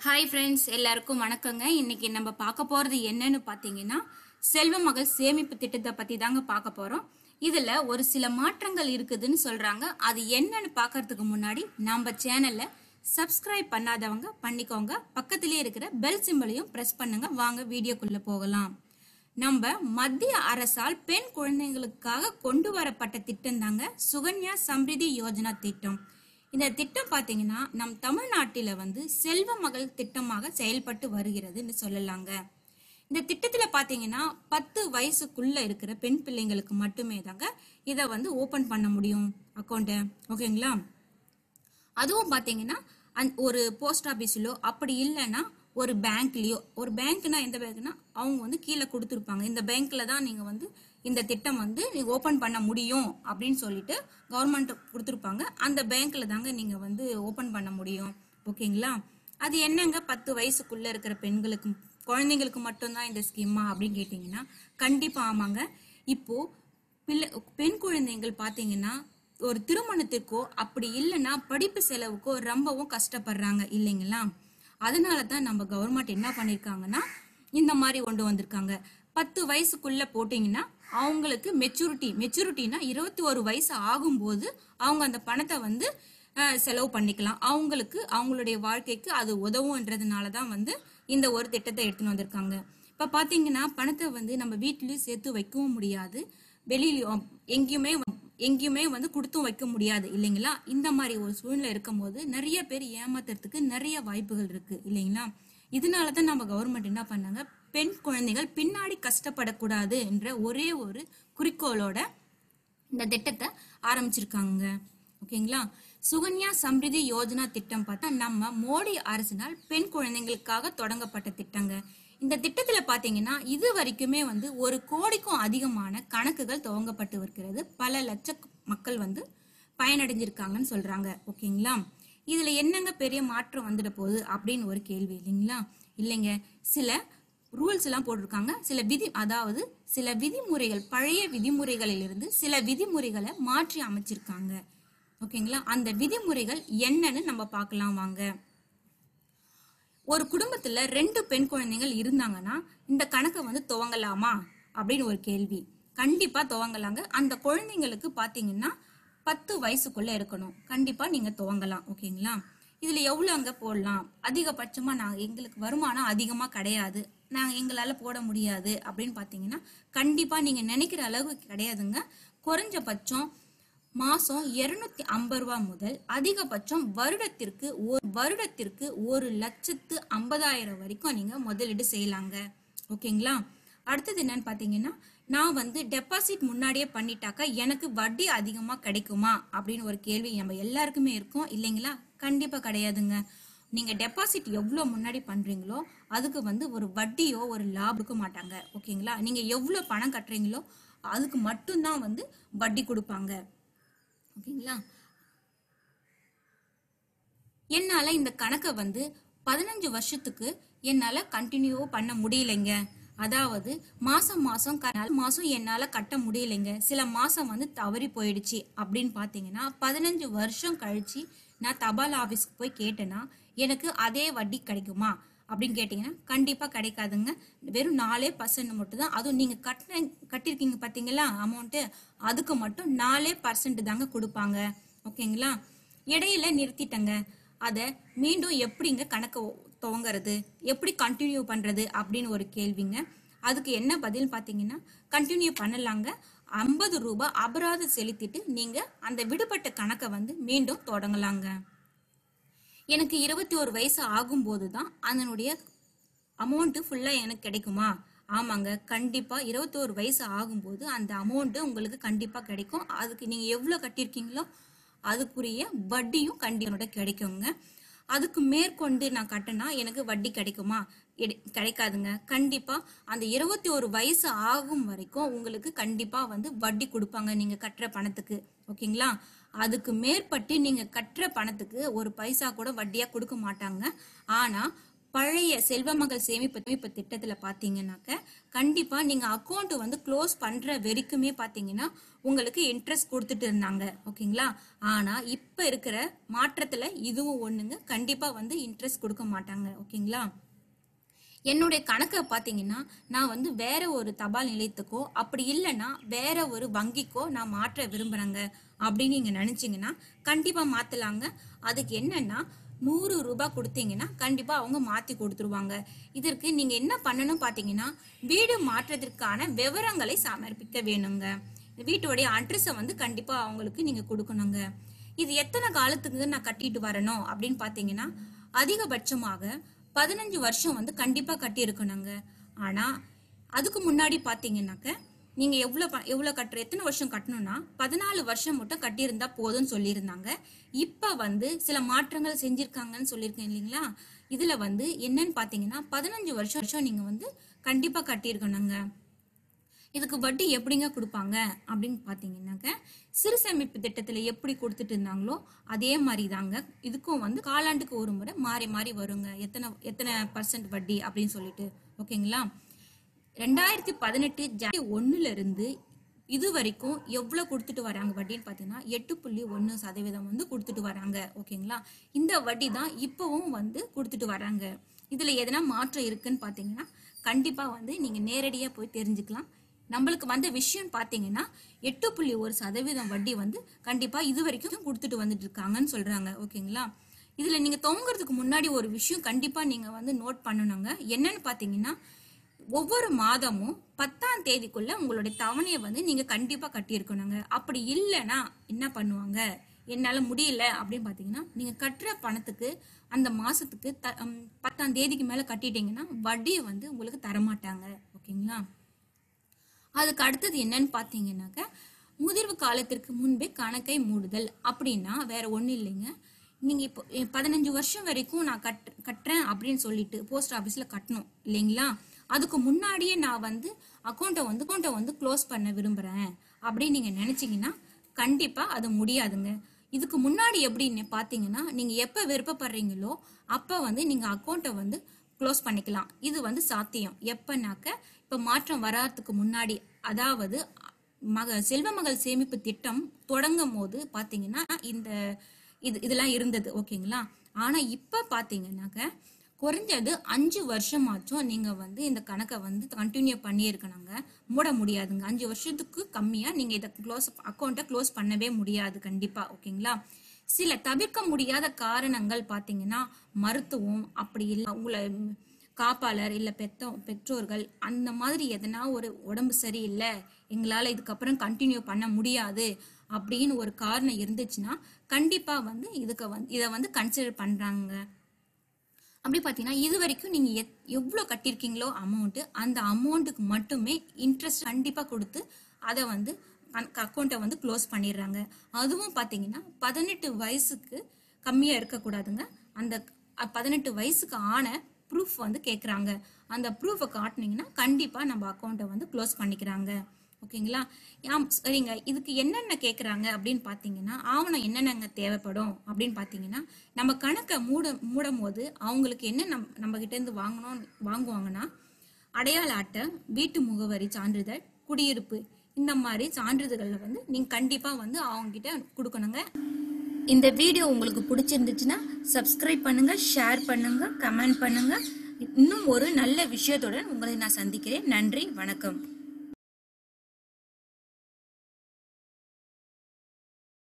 hi friends எல்லாருக்கும் வணக்கங்க இன்னைக்கு நம்ம பார்க்க போறது என்னன்னு பார்த்தீங்கன்னா செல்வ மகள் சேமிப்பு திட்டத்தை பத்தி தாங்க பார்க்க போறோம் இதுல ஒரு சில மாற்றங்கள் இருக்குதுன்னு சொல்றாங்க அது என்னன்னு பார்க்கறதுக்கு முன்னாடி நம்ம சேனல்ல சப்ஸ்கிரைப் பண்ணாதவங்க பண்ணிக்கோங்க பக்கத்திலேயே இருக்கிற பெல் சிம்பலையும் பிரஸ் பண்ணுங்க வாங்க வீடியோக்குள்ள போகலாம் நம்ம மத்திய அரசால் பெண் குழந்தைங்களுக்காக கொண்டு வரப்பட்ட திட்டம் தாங்க சுகன்யா சம்ரிதி யோஜனா திட்டம் இந்த திட்டம் பார்த்தீங்கன்னா நம் தமிழ்நாட்டில வந்து செல்வ மகள் திட்டமாக செயல்பட்டு வருகிறதுன்னு சொல்லலாங்க இந்த திட்டத்துல பாத்தீங்கன்னா பத்து வயசுக்குள்ள இருக்கிற பெண் பிள்ளைங்களுக்கு மட்டுமே தாங்க இதை வந்து ஓபன் பண்ண முடியும் அக்கௌண்ட்டை ஓகேங்களா அதுவும் பாத்தீங்கன்னா அந்- ஒரு போஸ்ட் ஆபீஸ்லயோ அப்படி இல்லைன்னா ஒரு பேங்க்லயோ ஒரு பேங்க்னா எந்த பேங்க்னா அவங்க வந்து கீழே கொடுத்துருப்பாங்க இந்த பேங்க்ல தான் நீங்க வந்து இந்த திட்டம் வந்து நீங்க ஓபன் பண்ண முடியும் அப்படின்னு சொல்லிட்டு கவர்மெண்ட் கொடுத்துருப்பாங்க அந்த பேங்க்ல தாங்க நீங்க வந்து ஓபன் பண்ண முடியும் ஓகேங்களா அது என்னங்க பத்து வயசுக்குள்ள இருக்கிற பெண்களுக்கு குழந்தைங்களுக்கு மட்டும்தான் இந்த ஸ்கீமா அப்படின்னு கேட்டிங்கன்னா கண்டிப்பா ஆமாங்க இப்போ பிள்ளை பெண் குழந்தைகள் பாத்தீங்கன்னா ஒரு திருமணத்திற்கோ அப்படி இல்லைன்னா படிப்பு செலவுக்கோ ரொம்பவும் கஷ்டப்படுறாங்க இல்லைங்களா அதனால தான் நம்ம கவர்மெண்ட் என்ன பண்ணிருக்காங்கன்னா இந்த மாதிரி கொண்டு வந்திருக்காங்க பத்து வயசுக்குள்ள போட்டீங்கன்னா அவங்களுக்கு மெச்சூரிட்டி மெச்சூரிட்டினா இருபத்தி ஒரு வயசு ஆகும்போது அவங்க அந்த பணத்தை வந்து அஹ், செலவு பண்ணிக்கலாம் அவங்களுக்கு அவங்களுடைய வாழ்க்கைக்கு அது உதவுன்றதுனால தான் வந்து இந்த ஒரு திட்டத்தை எடுத்துன்னு வந்திருக்காங்க இப்ப பாத்தீங்கன்னா பணத்தை வந்து நம்ம வீட்லயும் சேர்த்து வைக்கவும் முடியாது வெளியிலயும் எங்கேயுமே எங்கேயுமே வந்து கொடுத்தும் வைக்க முடியாது இல்லைங்களா இந்த மாதிரி ஒரு சூழ்நிலை இருக்கும்போது நிறைய பேர் ஏமாத்துறதுக்கு நிறைய வாய்ப்புகள் இருக்கு இல்லைங்களா இதனால தான் நம்ம கவர்மெண்ட் என்ன பண்ணாங்க பெண் குழந்தைகள் பின்னாடி கஷ்டப்படக்கூடாது என்ற ஒரே ஒரு குறிக்கோளோட இந்த திட்டத்தை ஆரம்பிச்சிருக்காங்க ஓகேங்களா சுகன்யா சம்ரிதி யோஜனா திட்டம் பார்த்தா நம்ம மோடி அரசினால் பெண் குழந்தைங்களுக்காக தொடங்கப்பட்ட திட்டங்க இந்த திட்டத்துல பாத்தீங்கன்னா இது வரைக்குமே வந்து ஒரு கோடிக்கும் அதிகமான கணக்குகள் துவங்கப்பட்டு வருகிறது பல லட்ச மக்கள் வந்து பயனடைஞ்சிருக்காங்கன்னு சொல்றாங்க ஓகேங்களா இதுல என்னங்க பெரிய மாற்றம் வந்துட போகுது அப்படின்னு ஒரு கேள்வி இல்லைங்களா இல்லைங்க சில ரூல்ஸ் எல்லாம் போட்டிருக்காங்க சில விதி அதாவது சில விதிமுறைகள் பழைய விதிமுறைகளிலிருந்து சில விதிமுறைகளை மாற்றி அமைச்சிருக்காங்க ஓகேங்களா அந்த விதிமுறைகள் என்னன்னு நம்ம பார்க்கலாம் வாங்க ஒரு குடும்பத்துல ரெண்டு பெண் குழந்தைகள் இருந்தாங்கன்னா இந்த கணக்கை வந்து துவங்கலாமா அப்படின்னு ஒரு கேள்வி கண்டிப்பா துவங்கலாங்க அந்த குழந்தைங்களுக்கு பாத்தீங்கன்னா பத்து வயசுக்குள்ள இருக்கணும் கண்டிப்பா நீங்க துவங்கலாம் ஓகேங்களா இதுல எவ்வளவு அங்க போடலாம் அதிகபட்சமா நாங்க எங்களுக்கு வருமானம் அதிகமா கிடையாது நாங்க எங்களால போட முடியாது அப்படின்னு பாத்தீங்கன்னா கண்டிப்பா நீங்க நினைக்கிற அளவுக்கு கிடையாதுங்க குறைஞ்சபட்சம் மாசம் இருநூத்தி ஐம்பது ரூபாய் முதல் அதிகபட்சம் வருடத்திற்கு ஒரு வருடத்திற்கு ஒரு லட்சத்து ஐம்பதாயிரம் வரைக்கும் நீங்க முதலீடு செய்யலாங்க ஓகேங்களா அடுத்தது என்னன்னு பாத்தீங்கன்னா நான் வந்து டெபாசிட் முன்னாடியே பண்ணிட்டாக்கா எனக்கு வட்டி அதிகமா கிடைக்குமா அப்படின்னு ஒரு கேள்வி நம்ம எல்லாருக்குமே இருக்கும் இல்லைங்களா கண்டிப்பா கிடையாதுங்க நீங்க டெபாசிட் எவ்வளவு முன்னாடி பண்றீங்களோ அதுக்கு வந்து ஒரு வட்டியோ ஒரு லாபம் கொடுக்க மாட்டாங்க ஓகேங்களா நீங்க எவ்வளவு பணம் கட்டுறீங்களோ அதுக்கு மட்டும்தான் வந்து வட்டி கொடுப்பாங்க ஓகேங்களா என்னால இந்த கணக்கை வந்து பதினஞ்சு வருஷத்துக்கு என்னால கண்டினியூ பண்ண முடியலைங்க அதாவது மாசம் மாசம் க- நாலு மாசம் என்னால கட்ட முடியலைங்க சில மாசம் வந்து தவறி போயிடுச்சு அப்படின்னு பாத்தீங்கன்னா பதினஞ்சு வருஷம் கழிச்சு நான் தபால் ஆபீஸ்க்கு போய் கேட்டேன்னா எனக்கு அதே வட்டி கிடைக்குமா அப்படின்னு கேட்டீங்கன்னா கண்டிப்பா கிடைக்காதுங்க வெறும் நாலே பர்சன்ட் மட்டும் தான் அதுவும் நீங்க கட்டின கட்டிருக்கீங்க பாத்தீங்களா அமௌண்ட் அதுக்கு மட்டும் நாலே பர்சன்ட் தாங்க கொடுப்பாங்க ஓகேங்களா இடையில நிறுத்திட்டங்க அத மீண்டும் எப்படிங்க கணக்கு துவங்குறது எப்படி கண்டினியூ பண்றது அப்படின்னு ஒரு கேள்விங்க அதுக்கு என்ன பதில் பாத்தீங்கன்னா கண்டினியூ பண்ணலாங்க ஐம்பது ரூபாய் அபராதம் செலுத்திட்டு நீங்க அந்த விடுபட்ட கணக்கை வந்து மீண்டும் தொடங்கலாங்க எனக்கு இருபத்தி ஒரு வயசு ஆகும்போது தான் அதனுடைய அமௌண்ட் ஃபுல்லா எனக்கு கிடைக்குமா ஆமாங்க கண்டிப்பா இருபத்தி ஒரு வயசு ஆகும்போது அந்த அமௌண்ட் உங்களுக்கு கண்டிப்பா கிடைக்கும் அதுக்கு நீங்க எவ்வளவு கட்டியிருக்கீங்களோ அதுக்குரிய வட்டியும் கண்டிப்பா கிடைக்குங்க அதுக்கு மேற்கொண்டு நான் கட்டினா எனக்கு வட்டி கிடைக்குமா எடி- கிடைக்காதுங்க கண்டிப்பா அந்த இருபத்தி ஒரு வயசு ஆகும் வரைக்கும் உங்களுக்கு கண்டிப்பா வந்து வட்டி கொடுப்பாங்க நீங்க கட்டுற பணத்துக்கு ஓகேங்களா அதுக்கு மேற்பட்டு நீங்க கட்டுற பணத்துக்கு ஒரு பைசா கூட வட்டியா கொடுக்க மாட்டாங்க ஆனா பழைய செல்வமகள் சேமிப்பு சேமிப்பு திட்டத்துல பாத்தீங்கன்னாக்க கண்டிப்பா நீங்க அக்கௌண்ட் வந்து க்ளோஸ் பண்ற வரைக்குமே பாத்தீங்கன்னா உங்களுக்கு இன்ட்ரெஸ்ட் கொடுத்துட்டு இருந்தாங்க ஓகேங்களா ஆனா இப்ப இருக்கிற மாற்றத்துல இதுவும் ஒண்ணுங்க கண்டிப்பா வந்து இன்ட்ரெஸ்ட் கொடுக்க மாட்டாங்க ஓகேங்களா என்னுடைய கணக்கை பார்த்தீங்கன்னா நான் வந்து வேற ஒரு தபால் நிலையத்துக்கோ அப்படி இல்லைன்னா வேற ஒரு வங்கிக்கோ நான் மாற்ற விரும்புகிறேங்க அப்படின்னு நீங்கள் நினச்சிங்கன்னா கண்டிப்பாக மாற்றலாங்க அதுக்கு என்னன்னா நூறு ரூபாய் கொடுத்தீங்கன்னா கண்டிப்பாக அவங்க மாற்றி கொடுத்துருவாங்க இதற்கு நீங்கள் என்ன பண்ணணும் பார்த்தீங்கன்னா வீடு மாற்றத்திற்கான விவரங்களை சமர்ப்பிக்க வேணுங்க வீட்டோடைய அட்ரஸை வந்து கண்டிப்பாக அவங்களுக்கு நீங்கள் கொடுக்கணுங்க இது எத்தனை காலத்துக்கு நான் கட்டிட்டு வரணும் அப்படின்னு பார்த்தீங்கன்னா அதிகபட்சமாக பதினஞ்சு வருஷம் வந்து கண்டிப்பா கட்டி இருக்கணுங்க ஆனா அதுக்கு முன்னாடி பாத்தீங்கன்னாக்க நீங்க எவ்வளவு ப- எவ்வளவு கட்டுற எத்தனை வருஷம் கட்டணும்னா பதினாலு வருஷம் மட்டும் கட்டியிருந்தா போதும்னு சொல்லியிருந்தாங்க இப்ப வந்து சில மாற்றங்கள் செஞ்சிருக்காங்கன்னு சொல்லியிருக்கேன் இல்லைங்களா இதுல வந்து என்னன்னு பாத்தீங்கன்னா பதினஞ்சு வருஷம் வருஷம் நீங்க வந்து கண்டிப்பா கட்டியிருக்கணுங்க இதுக்கு வட்டி எப்படிங்க கொடுப்பாங்க அப்படின்னு பார்த்தீங்கன்னாக்க சிறு சேமிப்பு திட்டத்தில் எப்படி கொடுத்துட்டு இருந்தாங்களோ அதே மாதிரி தாங்க இதுக்கும் வந்து காலாண்டுக்கு ஒரு முறை மாறி மாறி வருங்க எத்தனை எத்தனை பர்சன்ட் வட்டி அப்படின்னு சொல்லிட்டு ஓகேங்களா ரெண்டாயிரத்தி பதினெட்டு ஜனவரி ஒன்னுல இருந்து இது வரைக்கும் எவ்வளவு கொடுத்துட்டு வராங்க வட்டின்னு பார்த்தீங்கன்னா எட்டு புள்ளி ஒன்று சதவீதம் வந்து கொடுத்துட்டு வராங்க ஓகேங்களா இந்த வட்டி தான் இப்பவும் வந்து கொடுத்துட்டு வராங்க இதுல எதனா மாற்றம் இருக்குன்னு பார்த்தீங்கன்னா கண்டிப்பா வந்து நீங்க நேரடியா போய் தெரிஞ்சுக்கலாம் நம்மளுக்கு வந்த விஷயம் பார்த்தீங்கன்னா எட்டு புள்ளி ஒரு சதவீதம் வட்டி வந்து கண்டிப்பா இது வரைக்கும் கொடுத்துட்டு வந்துட்டு இருக்காங்கன்னு சொல்றாங்க ஓகேங்களா இதுல நீங்க தொங்குறதுக்கு முன்னாடி ஒரு விஷயம் கண்டிப்பா நீங்க வந்து நோட் பண்ணணுங்க என்னன்னு பார்த்தீங்கன்னா ஒவ்வொரு மாதமும் பத்தாம் தேதிக்குள்ள உங்களுடைய தவணையை வந்து நீங்க கண்டிப்பா கட்டியிருக்கணுங்க அப்படி இல்லைன்னா என்ன பண்ணுவாங்க என்னால முடியல அப்படின்னு பாத்தீங்கன்னா நீங்க கட்டுற பணத்துக்கு அந்த மாசத்துக்கு த- ஹம், பத்தாம் தேதிக்கு மேல கட்டிட்டீங்கன்னா வட்டியை வந்து உங்களுக்கு தரமாட்டாங்க ஓகேங்களா அதுக்கு அடுத்தது என்னன்னு பார்த்தீங்கன்னாக்க முதிர்வு காலத்திற்கு முன்பே கணக்கை மூடுதல் அப்படின்னா வேற ஒன்றும் இல்லைங்க நீங்கள் இப்போ எ- பதினஞ்சு வருஷம் வரைக்கும் நான் கட் கட்டுறேன் அப்படின்னு சொல்லிட்டு போஸ்ட் ஆஃபீஸில் கட்டணும் இல்லைங்களா அதுக்கு முன்னாடியே நான் வந்து அக்கௌண்ட்டை வந்து அக்கௌண்ட்டை வந்து க்ளோஸ் பண்ண விரும்புகிறேன் அப்படின்னு நீங்கள் நினச்சிங்கன்னா கண்டிப்பாக அது முடியாதுங்க இதுக்கு முன்னாடி எப்படின்னு பார்த்தீங்கன்னா நீங்கள் எப்போ விருப்பப்படுறீங்களோ அப்போ வந்து நீங்கள் அக்கௌண்ட்டை வந்து க்ளோஸ் பண்ணிக்கலாம் இது வந்து சாத்தியம் எப்பனாக்க இப்போ மாற்றம் வராதுக்கு முன்னாடி அதாவது மக செல்வ மகள் சேமிப்பு திட்டம் தொடங்கும் போது பார்த்தீங்கன்னா இந்த இது இதெல்லாம் இருந்தது ஓகேங்களா ஆனா இப்ப பாத்தீங்கன்னாக்க குறைஞ்சது அஞ்சு வருஷமாச்சும் நீங்க வந்து இந்த கணக்கை வந்து கண்டினியூ பண்ணியே இருக்கணுங்க மூட முடியாதுங்க அஞ்சு வருஷத்துக்கு கம்மியா நீங்க இதை க்ளோஸ் அக்கௌண்ட்டை க்ளோஸ் பண்ணவே முடியாது கண்டிப்பா ஓகேங்களா சில தவிர்க்க முடியாத காரணங்கள் பாத்தீங்கன்னா மருத்துவம் அப்படி இல்லை உங்களை ம், காப்பாளர் இல்ல பெத்த பெற்றோர்கள் அந்த மாதிரி எதனா ஒரு உடம்பு சரியில்லை எங்களால இதுக்கப்புறம் கண்டினியூ பண்ண முடியாது அப்படின்னு ஒரு காரணம் இருந்துச்சுன்னா கண்டிப்பா வந்து இதுக்கு வந்து இதை வந்து கன்சிடர் பண்றாங்க அப்படி பார்த்தீங்கன்னா இது வரைக்கும் நீங்கள் எத் எவ்வளோ கட்டியிருக்கீங்களோ அமௌண்ட்டு அந்த அமௌண்ட்டுக்கு மட்டுமே இன்ட்ரெஸ்ட் கண்டிப்பாக கொடுத்து அதை வந்து அக்கௌண்ட்டை வந்து க்ளோஸ் பண்ணிடுறாங்க அதுவும் பார்த்தீங்கன்னா பதினெட்டு வயசுக்கு கம்மியாக இருக்கக்கூடாதுங்க அந்த அ- பதினெட்டு வயசுக்கு ஆன ப்ரூஃப் வந்து கேட்குறாங்க அந்த ப்ரூஃபை காட்டினீங்கன்னா கண்டிப்பாக நம்ம அக்கௌண்ட்டை வந்து க்ளோஸ் பண்ணிக்கிறாங்க ஓகேங்களா ஆம் சரிங்க இதுக்கு என்னென்ன கேட்குறாங்க அப்படின்னு பார்த்தீங்கன்னா ஆவணம் என்னென்னங்க தேவைப்படும் அப்படின்னு பார்த்தீங்கன்னா நம்ம கணக்கை மூட மூடும் போது அவங்களுக்கு என்ன நம் நம்ம கிட்டேருந்து வாங்கணும் வாங்குவாங்கன்னா அடையாள அட்டை வீட்டு முகவரி சான்றிதழ் குடியிருப்பு இந்த மாதிரி சான்றிதழ்களை வந்து நீங்கள் கண்டிப்பாக வந்து அவங்க கிட்ட கொடுக்கணுங்க இந்த வீடியோ உங்களுக்கு பிடிச்சிருந்துச்சுன்னா சப்ஸ்கிரைப் பண்ணுங்க ஷேர் பண்ணுங்க கமெண்ட் பண்ணுங்க இன்னும் ஒரு நல்ல விஷயத்துடன் உங்களை நான் சந்திக்கிறேன் நன்றி வணக்கம்